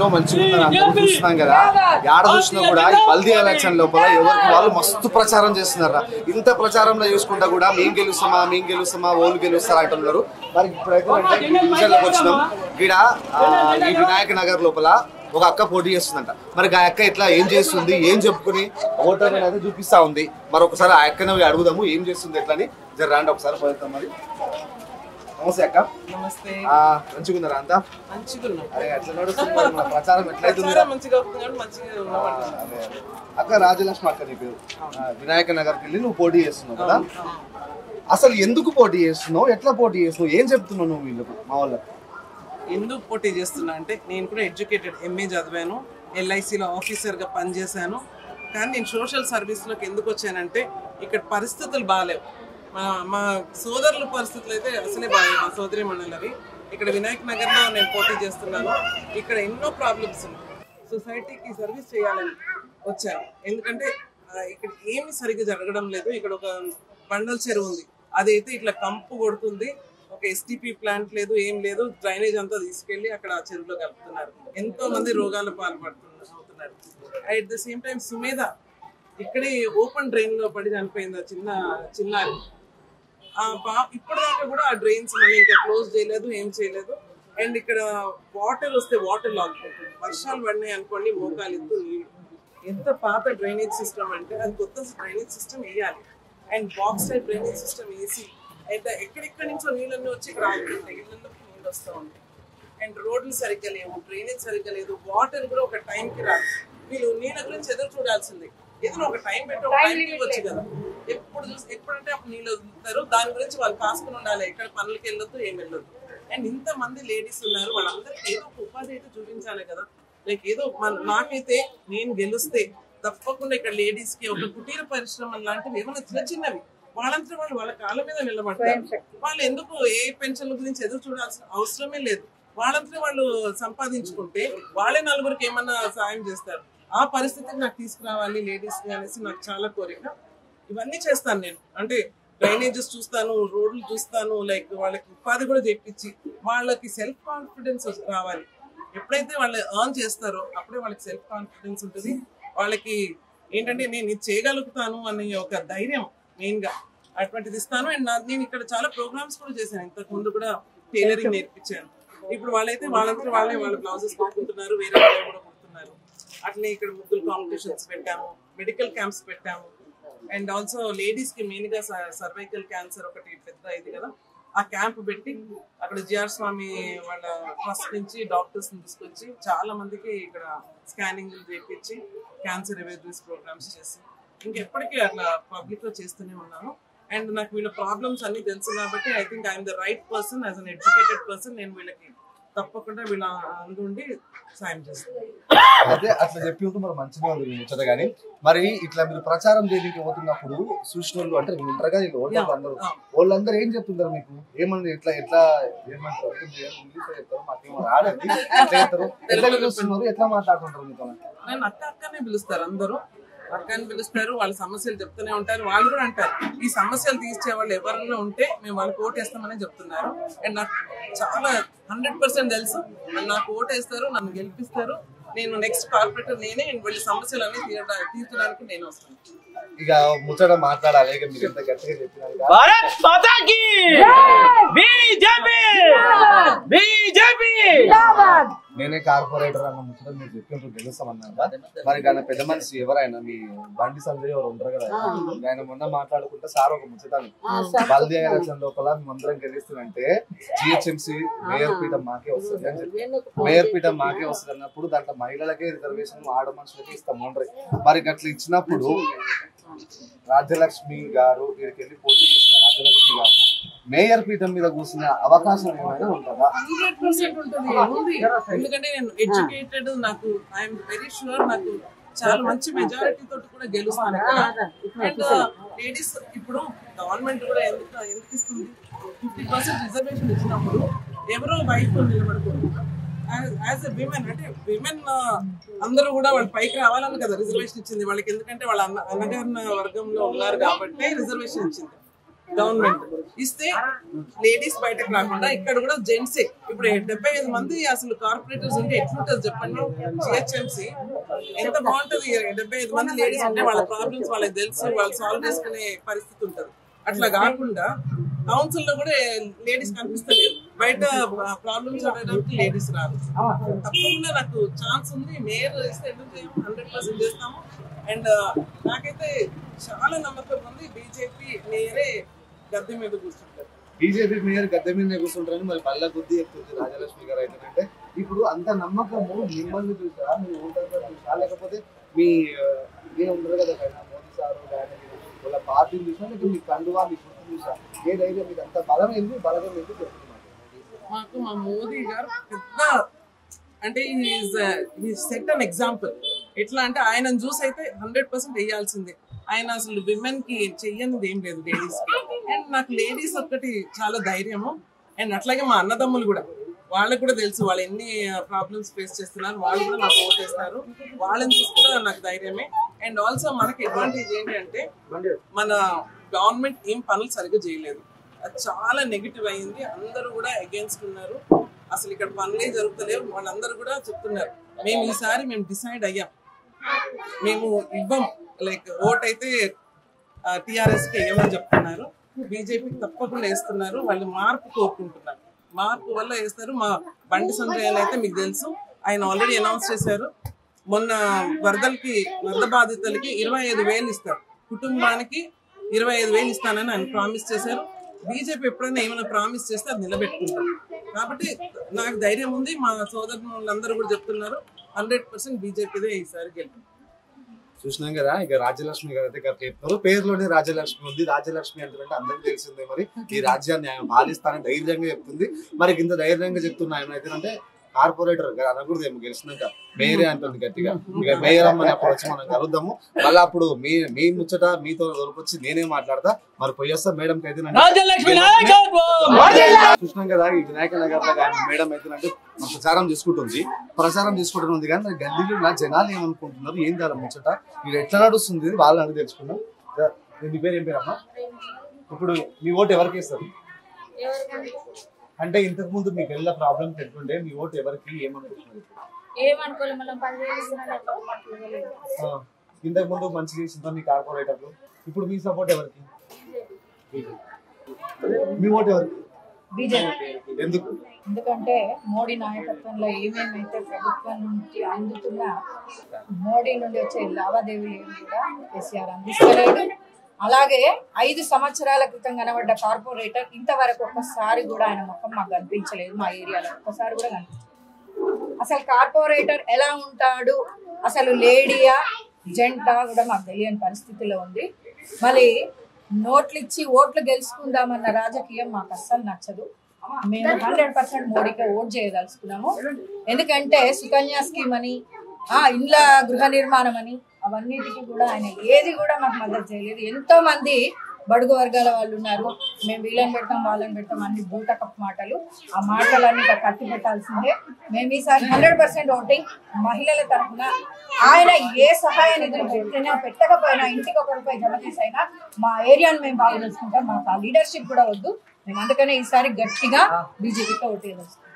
మంచిగా ఉందని అందరం చూస్తున్నాం కదా యాడ చూసినా కూడా ఈ బల్దీ ఎలక్షన్ లోపల ఎవరికి వాళ్ళు మస్తు ప్రచారం చేస్తున్నారు ఇంత ప్రచారంలో చూసుకుంటా కూడా మేం గెలుస్తామా మేం గెలుస్తామా ఓళ్ళు గెలుస్తారా అంటున్నారు మరి ఇప్పుడైతే అంటే ఈ డివిజన్లోకి వచ్చినాం ఇక్కడ ఆ, ఈ వినాయక నగర్ లోపల ఒక అక్క పోటీ చేస్తుందంట మరి ఆ అక్క ఇట్లా ఏం చేస్తుంది ఏం చెప్పుకుని ఓటర్ అనేది చూపిస్తా ఉంది మరి ఒకసారి ఆ అక్కని పోయి అడుగుదాము ఏం చేస్తుంది ఎట్లా అని జర రాండి ఒకసారి పోతాం మరి నమస్తే అక్క నమస్తే ఆ, మంచిగా ఉన్నారా అంతా మంచిగా ఉన్నాం అరే ఎట్లా నడుస్తుంది మరి మన ప్రచారం ఎట్లయితుంది చాలా మంచిగా అవుతుంది కాబట్టి మంచిగా ఆ, ఉన్నాం అదే, అదే. అక్క రాజలక్ష్మి అక్క నీ పేరు ఆ, వినాయక నగర్కి వెళ్ళి నువ్వు పోటీ చేస్తున్నావు కదా అసలు ఎందుకు పోటీ చేస్తున్నావు ఎట్లా పోటీ చేస్తున్నావు ఏం చెప్తున్నావు నువ్వు వీళ్ళకు మా వాళ్ళకి ఎందుకు పోటీ చేస్తున్నా అంటే నేను కూడా ఎడ్యుకేటెడ్ ఎంఏ చదివాను ఎల్ఐసిలో ఆఫీసర్గా పనిచేశాను కానీ నేను సోషల్ సర్వీస్లోకి ఎందుకు వచ్చానంటే ఇక్కడ పరిస్థితులు బాగాలేవు మా మా సోదరుల పరిస్థితులు అయితే అసలే బాగాలేవు మా సోదరి మండలవి ఇక్కడ వినాయక్ నగర్లో నేను పోటీ చేస్తున్నాను ఇక్కడ ఎన్నో ప్రాబ్లమ్స్ ఉన్నాయి సొసైటీకి సర్వీస్ చేయాలని వచ్చాను ఎందుకంటే ఆ, ఇక్కడ ఏమి సరిగ్గా జరగడం లేదు ఇక్కడ ఒక బండల చెరువు ఉంది అదైతే ఇట్లా కంపు కొడుతుంది ఒక ఎస్టిపి ప్లాంట్ లేదు ఏం లేదు డ్రైనేజ్ అంతా తీసుకెళ్లి అక్కడ ఆ చెరువులో కలుపుతున్నారు ఎంతో మంది రోగాలు పాల్పడుతున్నారు అవుతున్నారు at the same time Sumedha ఇక్కడే ఓపెన్ డ్రైన్ లో పడి చనిపోయింది ఆ చిన్న చిన్నారి ఆ పా ఇప్పటిదాకా కూడా ఆ డ్రైన్స్ మళ్ళీ ఇంకా క్లోజ్ చేయలేదు ఏం చేయలేదు అండ్ ఇక్కడ వాటర్ వస్తే వాటర్ లాగుతుంది వర్షాలు పడినాయి అనుకోండి మోకాలు ఎత్తు నీళ్ళు ఎంత పాత డ్రైనేజ్ సిస్టమ్ అంటే అది కొత్త డ్రైనేజ్ సిస్టమ్ వేయాలి and box type drainage system వేసి అండ్ ఎక్కడెక్కడి నుంచో నీళ్ళన్నీ వచ్చి ఇక్కడ ఆగుతుంటాయి ఇళ్ళలోకి నీళ్ళు వస్తూ ఉంటాయి అండ్ రోడ్లు సరిగ్గా లేవు డ్రైనేజ్ సరిగ్గా లేదు వాటర్ కూడా ఒక టైంకి రాదు వీళ్ళు నీళ్ళ గురించి ఎదురు చూడాల్సిందే ఏదైనా ఒక టైం పెట్టి ఒక టైం ఇవ్వచ్చు కదా ఎప్పుడు చూసి ఎప్పుడంటే అప్పుడు నీళ్ళు వదులుతారు దాని గురించి వాళ్ళు కాసుకుని ఉండాలి ఎక్కడ పనులకి వెళ్ళొద్దు ఏం వెళ్ళొద్దు అండ్ ఇంత మంది లేడీస్ ఉన్నారు వాళ్ళందరికీ ఏదో ఒక ఉపాధి అయితే చూపించాలి కదా లైక్ ఏదో మన- నాకైతే నేను గెలిస్తే తప్పకుండా ఇక్కడ లేడీస్ కి ఒక కుటీర పరిశ్రమ లాంటివి ఏమైనా చిన్న చిన్నవి వాళ్ళంతా వాళ్ళు వాళ్ళ కాళ్ళ మీద నిలబడతారు వాళ్ళు ఎందుకు ఏ పెన్షన్ల గురించి ఎదురు చూడాల్సిన అవసరమే లేదు వాళ్ళంతా వాళ్ళు సంపాదించుకుంటే వాళ్ళే నలుగురికి ఏమన్నా సాయం చేస్తారు ఆ పరిస్థితికి నాకు తీసుకురావాలి లేడీస్ అనేసి నాకు చాలా కోరిక ఇవన్నీ చేస్తాను నేను అంటే డ్రైనేజెస్ చూస్తాను రోడ్లు చూస్తాను లైక్ వాళ్ళకి ఉపాధి కూడా చేపించి వాళ్ళకి సెల్ఫ్ కాన్ఫిడెన్స్ రావాలి ఎప్పుడైతే వాళ్ళు ఎర్న్ చేస్తారో అప్పుడే వాళ్ళకి సెల్ఫ్ కాన్ఫిడెన్స్ ఉంటుంది వాళ్ళకి ఏంటంటే నేను ఇది చేయగలుగుతాను అనే ఒక ధైర్యం మెయిన్ గా అటువంటిది ఇస్తాను అండ్ నా- నేను ఇక్కడ చాలా ప్రోగ్రామ్స్ కూడా చేశాను ఇంతకు ముందు కూడా టైలరింగ్ నేర్పించాను ఇప్పుడు వాళ్ళైతే వాళ్ళంతా వాళ్ళే వాళ్ళ బ్లౌజెస్ కుట్టుకుంటున్నారు వేరే వాళ్ళు కూడా కుడుతున్నారు అట్లనే ఇక్కడ ముగ్గులు కాంపిటీషన్స్ పెట్టాము మెడికల్ క్యాంప్స్ పెట్టాము అండ్ ఆల్సో లేడీస్ కి మెయిన్ గా సర్వైకల్ క్యాన్సర్ ఒకటి పెద్ద ఇది కదా ఆ క్యాంప్ పెట్టి అక్కడ జిఆర్ స్వామి వాళ్ళ ట్రస్ట్ నుంచి డాక్టర్స్ తీసుకొచ్చి చాలా మందికి ఇక్కడ స్కానింగ్ చేపించి క్యాన్సర్ అవేర్నెస్ ప్రోగ్రామ్స్ చేసి ఇంకెప్పటికీ అట్లా పబ్లిక్ లో చేస్తూనే ఉన్నాను అండ్ నాకు వీళ్ళ ప్రాబ్లమ్స్ అన్ని తెలుసు కాబట్టి I think I'm the right person as an educated person నేను వీళ్ళకి తప్పకుండా వీళ్ళ అందుండి సాయం చేస్తాను అదే అట్లా చెప్పి ఉంటే మరి మంచిగా ఉంది మీ ముచ్చట కానీ మరి ఇట్లా మీరు ప్రచారం చేయడానికి పోతున్నప్పుడు చూసిన వాళ్ళు అంటే మీరు ఉంటారు కదా వీళ్ళు ఓటర్లు అందరూ Yeah. వాళ్ళందరూ ఏం చెప్తుంటారు మీకు ఏమన్నా ఎట్లా ఎట్లా ఏమంటారు ఏం చేయాలి? ఇంగ్లీష్లో చెప్తారు మాకేమో రాదండి ఎట్లా చెప్తారు ఎట్లా పిలుస్తున్నారు ఎట్లా మాట్లాడుకుంటారు మీతో నేను అక్క అక్కనే పిలుస్తారు అందరూ అక్కని పిలుస్తారు వాళ్ళ సమస్యలు చెప్తూనే ఉంటారు వాళ్ళు కూడా అంటారు ఈ సమస్యలు తీర్చే వాళ్ళు ఎవరైనా ఉంటే మేము వాళ్ళకి ఓటేస్తామని చెప్తున్నారు అండ్ నాకు చాలా హండ్రెడ్ పర్సెంట్ తెలుసు వాళ్ళు నాకు ఓటేస్తారు నన్ను గెలిపిస్తారు నేను నెక్స్ట్ కార్పొరేటర్ నేనే అండ్ వీళ్ళ సమస్యలన్నీ తీరడా- తీర్చడానికి నేను వస్తాను ఇక ముచ్చట మాట్లాడాలి ఇక మీరు ఎంత గట్టిగా చెప్పినారు भारत माता की बीजेपी बीजेपी నేనే కార్పొరేటర్ అన్న ముచ్చట మీరు చెప్పినప్పుడు గెలుస్తామన్నారు మరి ఆయన పెద్ద మనిషి ఎవరైనా మీ బండి సంజయ్ ఎవరు ఉంటారు కదా ఆయన మొన్న మాట్లాడుకుంటే సార్ ఒక ముచ్చటాన్ని బల్దీ ఎలక్షన్ లోపల మేమందరం గెలుస్తుందంటే జిహెచ్ఎంసీ మేయర్ పీఠం మాకే వస్తుంది అని చెప్పి మేయర్ పీఠం మాకే వస్తుంది అన్నప్పుడు దాంట్లో మహిళలకే రిజర్వేషన్ ఆడ మనుషులకే ఇస్తాం ఉండరు మరి అట్లా ఇచ్చినప్పుడు రాజ్యలక్ష్మి గారు ఇక్కడికి వెళ్ళి పోటీ చేసిన రాజ్యలక్ష్మి గారు మేయర్ పీఠం మీద కూర్చున్న అవకాశం ఏమైనా ఉంటుందా హండ్రెడ్ పర్సెంట్ ఉంటుంది ఉంది. ఎందుకంటే నేను ఎడ్యుకేటెడ్ నాకు ఐఎమ్ వెరీ షూర్ నాకు చాలా మంచి మెజారిటీ తోటి కూడా గెలుస్తాను అండ్ లేడీస్ ఇప్పుడు గవర్నమెంట్ కూడా ఎందుకు ఎందుకు ఇస్తుంది ఫిఫ్టీ పర్సెంట్ రిజర్వేషన్ ఇచ్చినప్పుడు ఎవరో వైఫ్ నిలబడుకోరు యాజ్ ఎ విమెన్ అంటే విమెన్ అందరూ కూడా వాళ్ళు పైకి రావాలని కదా రిజర్వేషన్ ఇచ్చింది వాళ్ళకి ఎందుకంటే వాళ్ళ అన్న అన్నగారిన వర్గంలో ఉన్నారు కాబట్టి రిజర్వేషన్ ఇచ్చింది గవర్నమెంట్ ఇస్తే లేడీస్ బయటకు రాకుండా ఇక్కడ కూడా జెంట్సే ఇప్పుడు డెబ్బై ఐదు మంది అసలు కార్పొరేటర్స్ ఉంటే ఎట్లుంటది చెప్పండి జిహెచ్ఎంసి ఎంత బాగుంటది డెబ్బై ఐదు మంది లేడీస్ ఉంటే వాళ్ళ ప్రాబ్లమ్స్ వాళ్ళకి తెలుసు వాళ్ళు సాల్వ్ చేసుకునే పరిస్థితి ఉంటది అట్లా కాకుండా కౌన్సిల్ లో కూడా లేడీస్ కనిపిస్తలేరు బయట ప్రాబ్లమ్స్ అడగడానికి లేడీస్ రాదు తప్పకుండా నాకు ఛాన్స్ ఉంది మేయర్ ఇస్తే ఎందుకు చేయము హండ్రెడ్ పర్సెంట్ చేస్తాము అండ్ నాకైతే చాలా నమ్మకం ఉంది బీజేపీ మేయరే గద్దె మీద కూర్చుంటారు బీజేపీ మేయర్ గద్దె మీద కూర్చుంటారని మరి పళ్ళ బుద్ధి చెప్తుంది రాజలక్ష్మి గారు అయితే అంటే ఇప్పుడు అంత నమ్మకము మిమ్మల్ని చూసా మీ ఓటర్లు చూసా లేకపోతే మీ ఆ, మీరు ఉంటారు కదా పైన మోదీ సారు కానీ వాళ్ళ పార్టీని చూసా లేకపోతే మీ కండువా మీ గుర్తు చూసా ఏ ధైర్యం మీకు అంత బలం ఏంది బలం ఏంది చెప్తున్నారు మాకు మా మోదీ గారు పెద్ద అంటే ఈ సెట్ అన్ ఎగ్జాంపుల్ ఎట్లా అంటే ఆయనను చూసి అయితే హండ్రెడ్ పర్సెంట్ వేయాల్సిందే ఆయన అసలు విమెన్ కి చెయ్యనిది ఏం లేదు లేడీస్ అండ్ నాకు లేడీస్ ఒక్కటి చాలా ధైర్యము అండ్ అట్లాగే మా అన్నదమ్ములు కూడా వాళ్ళకి కూడా తెలుసు వాళ్ళు ఎన్ని ప్రాబ్లమ్స్ ఫేస్ చేస్తున్నారు వాళ్ళు కూడా నాకు ఓటేస్తారు వాళ్ళని చూసి కూడా నాకు ధైర్యమే అండ్ ఆల్సో మనకి అడ్వాంటేజ్ ఏంటి అంటే మన గవర్నమెంట్ ఏం పనులు సరిగ్గా చేయలేదు అది చాలా నెగిటివ్ అయింది అందరూ కూడా అగేన్స్ట్ ఉన్నారు అసలు ఇక్కడ పనులే జరుగుతలేవు వాళ్ళందరూ కూడా చెప్తున్నారు మేము ఈసారి మేము డిసైడ్ అయ్యాం మేము ఇవ్వం లైక్ ఓట్ అయితే టిఆర్ఎస్ కి వేయమని చెప్తున్నారు బీజేపీకి తప్పకుండా వేస్తున్నారు వాళ్ళు మార్పు కోరుకుంటున్నారు మార్పు వల్ల వేస్తారు మా బండి సంజయ్ అని అయితే మీకు తెలుసు ఆయన ఆల్రెడీ అనౌన్స్ చేశారు మొన్న వరదలకి వరద బాధితులకి ఇరవై ఐదు వేలు ఇస్తారు కుటుంబానికి ఇరవై ఐదు వేలు ఇస్తానని ఆయన ప్రామిస్ చేశారు బీజేపీ ఎప్పుడైనా ఏమైనా ప్రామిస్ చేస్తే అది నిలబెట్టుకుంటారు కాబట్టి నాకు ధైర్యం ఉంది మా సోదరులందరూ కూడా చెప్తున్నారు హండ్రెడ్ పర్సెంట్ బీజేపీదే ఈసారి గెలుపు చూసినాం కదా ఇక రాజ్యలక్ష్మి గారు అయితే కరెక్ట్ చెప్తున్నారు పేరులోనే రాజ్యలక్ష్మి ఉంది రాజ్యలక్ష్మి అంటే అందరికీ తెలిసిందే మరి ఈ రాజ్యాన్ని ఆయన పాలిస్తానని ధైర్యంగా చెప్తుంది మరి ఇంత ధైర్యంగా చెప్తున్న ఆయన అయితే అంటే కార్పొరేటర్ గారు అనకూడదు ఏమో గెలిచినాక మేయరే అంటుంది గట్టిగా ఇక మేయర్ అమ్మని అప్పుడు వచ్చి మనం కలుద్దాము మళ్ళీ అప్పుడు మీ మీ ముచ్చట మీతో దొరికొచ్చి నేనే మాట్లాడతా మరి పోయేస్తా మేడం అయితే రాజలక్ష్మి నాయకత్వం చూసినాం కదా ఈ వినాయక నగర్ లో కానీ మేడం అయితే అంటే ప్రచారం తీసుకుంటుంది ప్రచారం తీసుకుంటుంది కానీ మరి గల్లీలో నా జనాలు ఏమనుకుంటున్నారు ఏం కాదు ముచ్చట మీరు ఎట్లా నడుస్తుంది వాళ్ళని అడిగి తెలుసుకుందాం రా, నీ పేరు ఏం పేరు అమ్మా ఇప్పుడు మీ ఓటు ఎవరికి ఇస్తారు అంటే ఇంతకు ముందు మీకు వెళ్ళిన ప్రాబ్లం ఎట్లుండే మీ ఓటు ఎవరికి ఏమనుకుంటున్నారు ఏమనుకోలేదు మనం పని చేస్తున్నాడు అట్లా మాట్లాడలేదు ఆ, ఇంతకు ముందు మంచి చేసిందా మీ కార్పొరేటర్లు ఇప్పుడు మీ సపోర్ట్ ఎవరికి మీ ఓటు ఎవరికి బీజేపీ ఎందుకు ఎందుకంటే మోడీ నాయకత్వంలో ఏమేమైతే ప్రభుత్వం నుంచి అందుతున్న మోడీ నుండి వచ్చే లావాదేవీలు ఏమి కూడా కేసీఆర్ అందిస్తలేడు అలాగే ఐదు సంవత్సరాల క్రితం కనబడ్డ కార్పొరేటర్ ఇంతవరకు ఒక్కసారి కూడా ఆయన ముఖం మాకు కనిపించలేదు మా ఏరియాలో ఒక్కసారి కూడా కనిపించలేదు అసలు కార్పొరేటర్ ఎలా ఉంటాడు అసలు లేడీయా జెంటా కూడా మాకు తెలియని పరిస్థితిలో ఉంది మరి నోట్లు ఇచ్చి ఓట్లు గెలుచుకుందామన్న రాజకీయం మాకు అస్సలు నచ్చదు మేము హండ్రెడ్ పర్సెంట్ మోడీకే ఓట్ చేయదలుచుకున్నాము ఎందుకంటే సుకన్య స్కీమ్ అని ఆ ఇండ్ల గృహ నిర్మాణం అని అవన్నిటికీ కూడా ఆయన ఏది కూడా మాకు మద్దతు చేయలేదు ఎంతో మంది బడుగు వర్గాల వాళ్ళు ఉన్నారు మేము వీళ్ళని పెడతాం వాళ్ళని పెడతాం అన్ని బూటకప్ మాటలు ఆ మాటలన్నీ ఇక కట్టి పెట్టాల్సిందే మేము ఈసారి హండ్రెడ్ పర్సెంట్ ఓటింగ్ మహిళల తరఫున ఆయన ఏ సహాయ నిధులు పెట్టినా పెట్టకపోయినా ఇంటికి ఒక రూపాయి జమ చేసైనా మా ఏరియాను మేము బాగా తెలుసుకుంటాం మాకు ఆ లీడర్షిప్ కూడా వద్దు మేము అందుకనే ఈసారి గట్టిగా బీజేపీతో ఓటేయవచ్చు